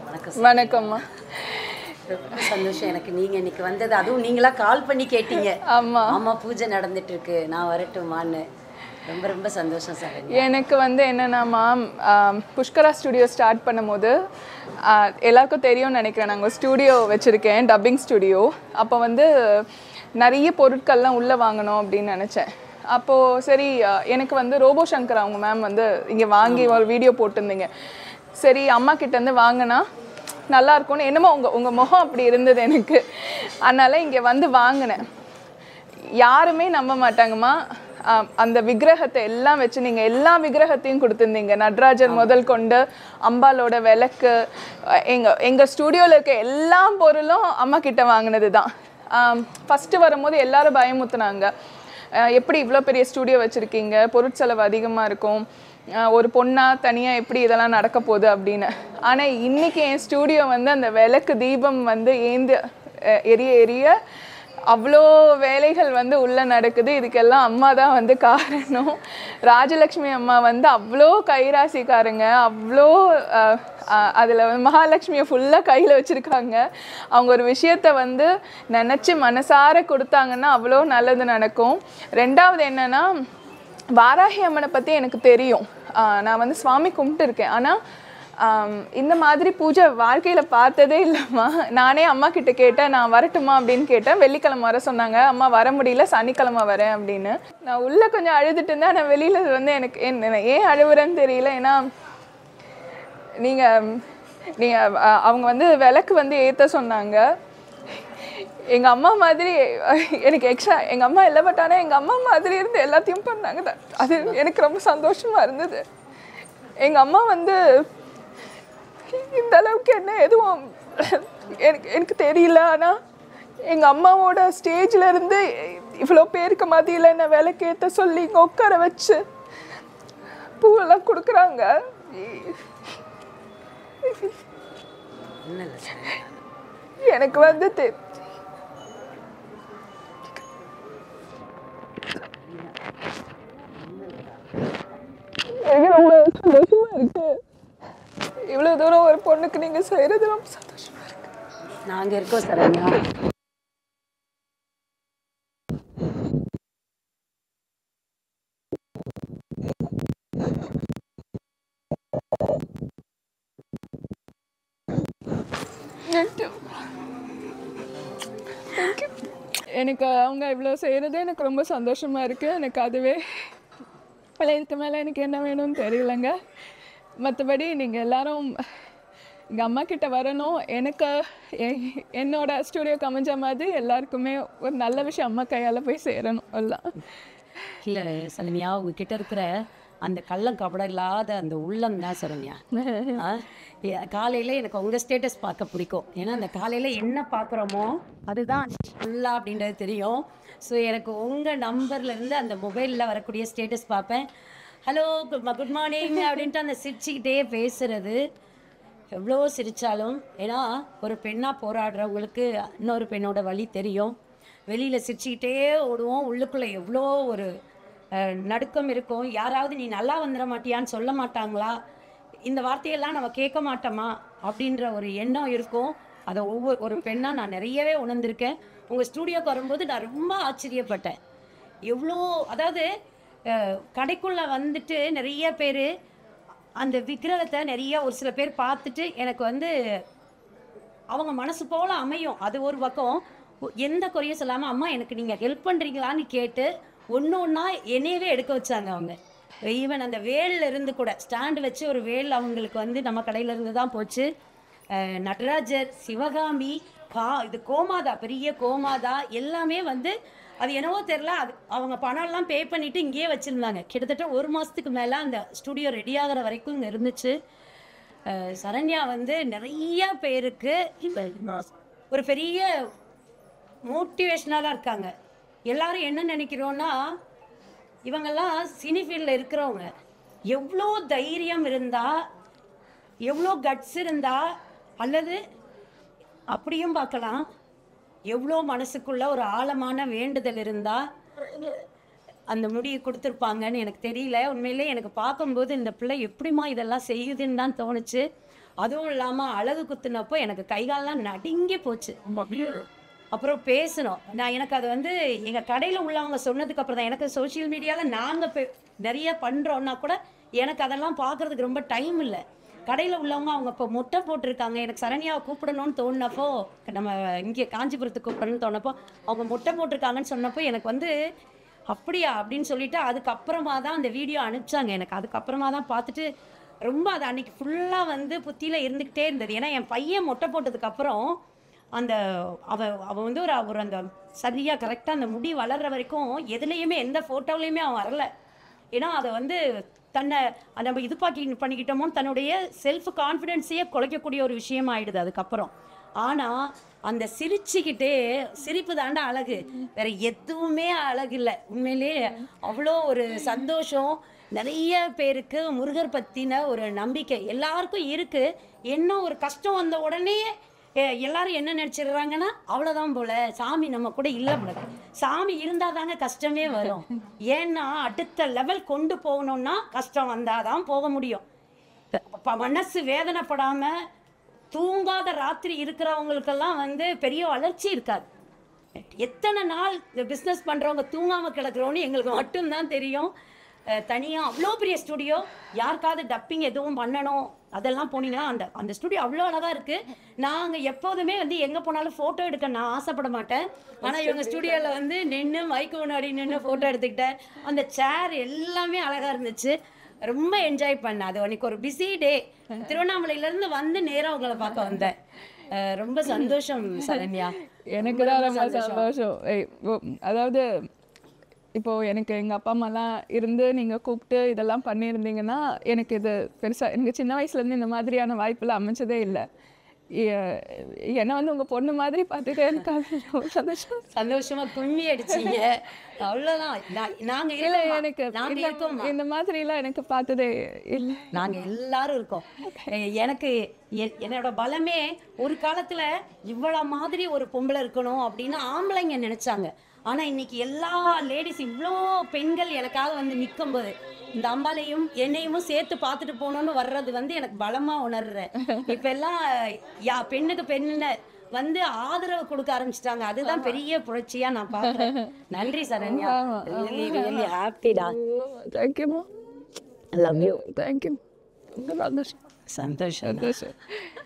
வணக்கம் வணக்கம்மா ரொம்ப சந்தோஷம் எனக்கு நீங்க இன்னைக்கு வந்தது அதுவும் நீங்களா கால் பண்ணி கேட்டீங்க ஆமா ஆமா பூஜை நடந்துட்டு இருக்கு நான் வரட்டுமான்னு ரொம்ப ரொம்ப சந்தோஷம் சார் எனக்கு வந்து என்னென்னாமா புஷ்கரா ஸ்டுடியோ ஸ்டார்ட் பண்ணும்போது ஆ, எல்லாருக்கும் தெரியும்னு நினைக்கிறேன் நாங்கள் ஸ்டுடியோ வச்சுருக்கேன் டப்பிங் ஸ்டுடியோ அப்போ வந்து நிறைய பொருட்கள்லாம் உள்ளே வாங்கணும் அப்படின்னு நினச்சேன் அப்போது சரி ஆ, எனக்கு வந்து ரோபோ சங்கர் அவங்க மேம் வந்து இங்கே வாங்கி ஒரு வீடியோ போட்டிருந்தீங்க சரி அம்மா கிட்டேருந்து வாங்கினா நல்லா இருக்கும்னு என்னமோ உங்கள் உங்கள் முகம் அப்படி இருந்தது எனக்கு அதனால் இங்கே வந்து வாங்கினேன் யாருமே நம்ப மாட்டாங்கம்மா ஆம், அந்த விக்கிரகத்தை எல்லாம் வச்சு நீங்கள் எல்லா விக்கிரகத்தையும் கொடுத்துருந்தீங்க நடராஜர் முதல் கொண்டு அம்பாலோட விளக்கு அஹ், எங்க எங்கள் ஸ்டூடியோவில் இருக்க எல்லா பொருளும் அம்மா கிட்ட வாங்கினது தான் ஃபஸ்ட்டு வரும்போது எல்லாரும் பயமுத்துனாங்க அஹ், எப்படி இவ்வளோ பெரிய ஸ்டூடியோ வச்சுருக்கீங்க பொருட்செலவு அதிகமாக இருக்கும் அஹ், ஒரு பொண்ணா தனியாக எப்படி இதெல்லாம் நடக்க போகுது அப்படின்னு ஆனால் இன்னைக்கு என் ஸ்டூடியோ வந்து அந்த விளக்கு தீபம் வந்து ஏந்து அஹ், எரிய எரிய அவ்வளோ வேலைகள் வந்து உள்ள நடக்குது இதுக்கெல்லாம் அம்மா தான் வந்து காரணம் ராஜலக்ஷ்மி அம்மா வந்து அவ்வளோ கைராசிக்காரங்க அவ்வளோ அதில் வந்து மகாலட்சுமியை ஃபுல்லாக கையில் வச்சுருக்காங்க அவங்க ஒரு விஷயத்த வந்து நினச்சி மனசார கொடுத்தாங்கன்னா அவ்வளோ நல்லது நடக்கும் ரெண்டாவது என்னன்னா வாராகி அம்மனை பற்றி எனக்கு தெரியும் ஆஹ் நான் வந்து சுவாமி கும்பிட்டுருக்கேன் ஆனால் ஆம், இந்த மாதிரி பூஜை வாழ்க்கையில் பார்த்ததே இல்லைம்மா நானே அம்மா கிட்ட கேட்டேன் நான் வரட்டுமா அப்படின்னு கேட்டேன் வெள்ளிக்கிழமை வர சொன்னாங்க அம்மா வர முடியல சனிக்கிழமை வரேன் அப்படின்னு நான் உள்ளே கொஞ்சம் அழுதுட்டு இருந்தேன் ஆனால் வெளியில் வந்து எனக்கு ஏன் நான் ஏன் அழுவுறேன்னு தெரியல ஏன்னா நீங்கள் நீங்கள் அவங்க வந்து விளக்கு வந்து ஏற்ற சொன்னாங்க எங்கள் அம்மா மாதிரி எனக்கு எக்ஸ்ட்ரா எங்கள் அம்மா இல்லை பட் ஆனால் எங்கள் அம்மா மாதிரி இருந்து எல்லாத்தையும் பண்ணாங்க தான் அது எனக்கு ரொம்ப சந்தோஷமாக இருந்தது எங்கள் அம்மா வந்து இந்த அளவுக்கு என்ன எதுவும் எனக்கு எனக்கு தெரியல ஆனால் எங்கள் அம்மாவோட ஸ்டேஜில் இருந்து இவ்வளோ பேருக்கு மத்தியில் என்ன விளக்கேற்ற சொல்லி இங்கே உட்கார வச்சு பூவெல்லாம் கொடுக்குறாங்க ஒன்றும் இல்லை சார் எனக்கு வந்து தெ- எனக்கு ரொம்ப சந்தோஷமா இருக்கு இவ்வளவு தூரம் ஒரு பொண்ணுக்கு நீங்க செய்யறது ரொம்ப சந்தோஷமா இருக்கு நாங்க இருக்கோம் சரண்யா எனக்கு அவங்க இவ்வளோ செய்கிறது எனக்கு ரொம்ப சந்தோஷமாக இருக்குது எனக்கு அதுவே இல்லை இதுக்கு மேலே எனக்கு என்ன வேணும்னு தெரியலங்க மற்றபடி நீங்கள் எல்லாரும் எங்கள் அம்மா கிட்ட வரணும் எனக்கு எ- என்னோட ஸ்டூடியோக்கு அமைஞ்ச மாதிரி எல்லாருக்குமே ஒரு நல்ல விஷயம் அம்மா கையால் போய் சேரணும் எல்லாம் இல்லை சரண்யா உங்ககிட்ட இருக்கிற அந்த கள்ளம் கபடம் இல்லாத அந்த உள்ளம் தான் சரண்யா ஆ, எ- காலையில எனக்கு உங்க ஸ்டேட்டஸ் பார்க்க பிடிக்கும் ஏன்னா அந்த காலையில என்ன பார்க்குறோமோ அதுதான் ஃபுல்லாக அப்படின்றது தெரியும் ஸோ எனக்கு உங்க நம்பர்ல இருந்து அந்த மொபைலில் வரக்கூடிய ஸ்டேட்டஸ் பார்ப்பேன் ஹலோ குட் மார்னிங் அப்படின்ட்டு அந்த சிரிச்சுக்கிட்டே பேசுறது எவ்வளோ சிரித்தாலும் ஏன்னா ஒரு பெண்ணாக போராடுறவங்களுக்கு இன்னொரு பெண்ணோட வழி தெரியும் வெளியில் சிரிச்சுக்கிட்டே ஓடுவோம் உள்ளுக்குள்ளே எவ்வளோ ஒரு அஹ், நடுக்கம் இருக்கும் யாராவது நீ நல்லா வந்துட மாட்டியான்னு சொல்ல மாட்டாங்களா இந்த வார்த்தையெல்லாம் நம்ம கேட்க மாட்டோமா அப்படின்ற ஒரு எண்ணம் இருக்கும் அதை ஒவ்வொரு ஒரு பெண்ணாக நான் நிறையவே உணர்ந்திருக்கேன் உங்கள் ஸ்டூடியோக்கு வரும்போது நான் ரொம்ப ஆச்சரியப்பட்டேன் எவ்வளோ அதாவது அஹ், கடைக்குள்ள வந்துட்டு நிறைய பேர் அந்த விக்கிரகத்தை நிறைய ஒரு சில பேர் பார்த்துட்டு எனக்கு வந்து அவங்க மனசு போல அமையும் அது ஒரு பக்கம் ஒ- எந்த குறையும் சொல்லாமல் அம்மா எனக்கு நீங்கள் ஹெல்ப் பண்ணுறீங்களான்னு கேட்டு ஒன்று ஒன்றா என்னையவே எடுக்க வச்சாங்க அவங்க ஈவன் அந்த வேல்ல இருந்து கூட ஸ்டாண்டு வச்சு ஒரு வேல் அவங்களுக்கு வந்து நம்ம கடையில இருந்து தான் போச்சு அஹ் நடராஜர் சிவகாமி கா இது கோமாதா பெரிய கோமாதா எல்லாமே வந்து அது என்னவோ தெரில அது அவங்க பணம்லாம் பே பண்ணிட்டு இங்கேயே வச்சுருந்தாங்க கிட்டத்தட்ட ஒரு மாதத்துக்கு மேலே அந்த ஸ்டுடியோ ரெடி ஆகிற வரைக்கும் இங்கே இருந்துச்சு அஹ் சரண்யா வந்து நிறைய பேருக்கு ஒரு பெரிய மோட்டிவேஷ்னலாக இருக்காங்க எல்லாரும் என்ன நினைக்கிறோன்னா இவங்கெல்லாம் சினி ஃபீல்டில் இருக்கிறவங்க எவ்வளோ தைரியம் இருந்தால் எவ்வளோ கட்ஸ் இருந்தால் அல்லது அப்படியும் பார்க்கலாம் எவ்வளோ மனசுக்குள்ள ஒரு ஆழமான வேண்டுதல் இருந்தால் அந்த முடியை கொடுத்துருப்பாங்கன்னு எனக்கு தெரியல உண்மையிலே எனக்கு பார்க்கும்போது இந்த பிள்ளை எப்படிம்மா இதெல்லாம் செய்யுதுன்னு தான் தோணுச்சு அதுவும் இல்லாமல் அழகு குத்துனப்போ எனக்கு கை கால்லாம் நடுங்கி போச்சு அப்புறம் பேசணும் நான் எனக்கு அது வந்து எங்கள் கடையில் உள்ளவங்க சொன்னதுக்கு அப்புறம் தான் எனக்கு சோஷியல் மீடியாவில் நாங்கள் நிறைய பண்ணுறோன்னா கூட எனக்கு அதெல்லாம் பார்க்கறதுக்கு ரொம்ப டைம் இல்லை கடையில் உள்ளவங்க அவங்க இப்போ முட்டை போட்டிருக்காங்க எனக்கு சரண்யாவை கூப்பிடணும்னு தோணுனப்போ நம்ம இங்கே காஞ்சிபுரத்துக்கு கூப்பிடணும்னு தோணப்போ அவங்க முட்டை போட்டிருக்காங்கன்னு சொன்னப்போ எனக்கு வந்து அப்படியா அப்படின்னு சொல்லிட்டு அதுக்கப்புறமா தான் அந்த வீடியோ அனுப்பிச்சாங்க எனக்கு அதுக்கப்புறமா தான் பார்த்துட்டு ரொம்ப அது அன்னைக்கு ஃபுல்லாக வந்து புத்தியில் இருந்துக்கிட்டே இருந்தது ஏன்னா என் பையன் மொட்டை போட்டதுக்கப்புறம் அந்த அவ அவ வந்து ஒரு ஒரு அந்த சரியாக கரெக்டாக அந்த முடி வளர்ற வரைக்கும் எதுலேயுமே எந்த ஃபோட்டோலையுமே அவன் வரல ஏன்னா அதை வந்து தன்னை அஹ் நம்ம இது பாக்கி பண்ணிக்கிட்டோமோ தன்னுடைய செல்ஃப் கான்ஃபிடென்ஸையே குலைக்கக்கூடிய ஒரு விஷயம் ஆயிடுது அதுக்கப்புறம் ஆனால் அந்த சிரிச்சுக்கிட்டே சிரிப்பு தாண்டா அழகு வேற எதுவுமே அழகு இல்லை உண்மையிலே அவ்வளோ ஒரு சந்தோஷம் நிறைய பேருக்கு முருகர் பற்றின ஒரு நம்பிக்கை எல்லாருக்கும் இருக்கு என்ன ஒரு கஷ்டம் வந்த உடனே எ, எல்லாரும் என்ன நினச்சிடுறாங்கன்னா அவ்வளோதான் போல சாமி நம்ம கூட இல்லை போல சாமி இருந்தால் தாங்க கஷ்டமே வரும் ஏன்னா அடுத்த லெவல் கொண்டு போகணும்னா கஷ்டம் வந்தால் தான் போக முடியும் ப- மனசு வேதனைப்படாம தூங்காத ராத்திரி இருக்கிறவங்களுக்கெல்லாம் வந்து பெரிய வளர்ச்சி இருக்காது எத்தனை நாள் இந்த பிஸ்னஸ் பண்ணுறவங்க தூங்காமல் கிடக்குறோன்னு எங்களுக்கு மட்டும்தான் தெரியும் தனியாக அவ்வளோ பெரிய ஸ்டுடியோ யாருக்காவது டப்பிங் எதுவும் பண்ணணும் அதெல்லாம் போனீங்கன்னா அந்த அந்த ஸ்டுடியோ அவ்வளோ அழகாக இருக்குது நாங்கள் எப்போதுமே வந்து எங்கே போனாலும் ஃபோட்டோ எடுக்க நான் ஆசைப்பட மாட்டேன் ஆனால் இவங்க ஸ்டுடியோவில் வந்து நின்று மைக்கு முன்னாடி நின்று ஃபோட்டோ எடுத்துக்கிட்டேன் அந்த சேர் எல்லாமே அழகாக இருந்துச்சு ரொம்ப என்ஜாய் பண்ணேன் அது அன்னைக்கு ஒரு பிஸி டே திருவண்ணாமலையிலேருந்து வந்து நேராக உங்களை பார்க்க வந்தேன் அஹ் ரொம்ப சந்தோஷம் சரண்யா எனக்கு தான் ரொம்ப சந்தோஷம் ஏய், ஓ, அதாவது இப்போ எனக்கு எங்கள் அப்பா அம்மாலாம் இருந்து நீங்கள் கூப்பிட்டு இதெல்லாம் பண்ணியிருந்தீங்கன்னா எனக்கு இது பெருசாக எனக்கு சின்ன வயசுலேருந்து இந்த மாதிரியான வாய்ப்பெல்லாம் அமைச்சதே இல்லை என்னை வந்து உங்கள் பொண்ணு மாதிரி பார்த்துட்டு எனக்கு அது ரொம்ப சந்தோஷம் சந்தோஷமா கும்மி அடிச்சீங்க அவ்வளோதான் நான் நாங்க இல்லை இல்ல எனக்கு நாங்க இந்த- இருக்கோம் இந்த மாதிரிலாம் எனக்கு பார்த்ததே இல்லை நாங்க எல்லாரும் இருக்கோம் எ- எனக்கு எ- என்னோட பலமே ஒரு காலத்துல இவ்வளவு மாதிரி ஒரு பொம்பளை இருக்கணும் அப்படின்னு ஆம்பளைங்க நினைச்சாங்க ஆனா இன்னைக்கு எல்லா லேடிஸ் இவ்வளோ பெண்கள் எனக்காக வந்து நிக்கும்போது இந்த அம்பாலையும் என்னையும் சேர்த்து பார்த்துட்டு போகணும்னு வர்றது வந்து எனக்கு பலமா உணர்றேன் இப்ப எல்லாம் யா பெண்ணுக்கு பெண்ணு வந்து ஆதரவு கொடுக்க ஆரம்பிச்சிட்டாங்க அதுதான் பெரிய புரட்சியா நான் பாக்குறேன் நன்றி சரண்யா ரியலி ரியலி ஹாப்பிடா தேங்க்யூமா லவ் யூ தேங்க்யூ ரொம்ப சந்தோஷம் சந்தோஷம் சந்தோஷம்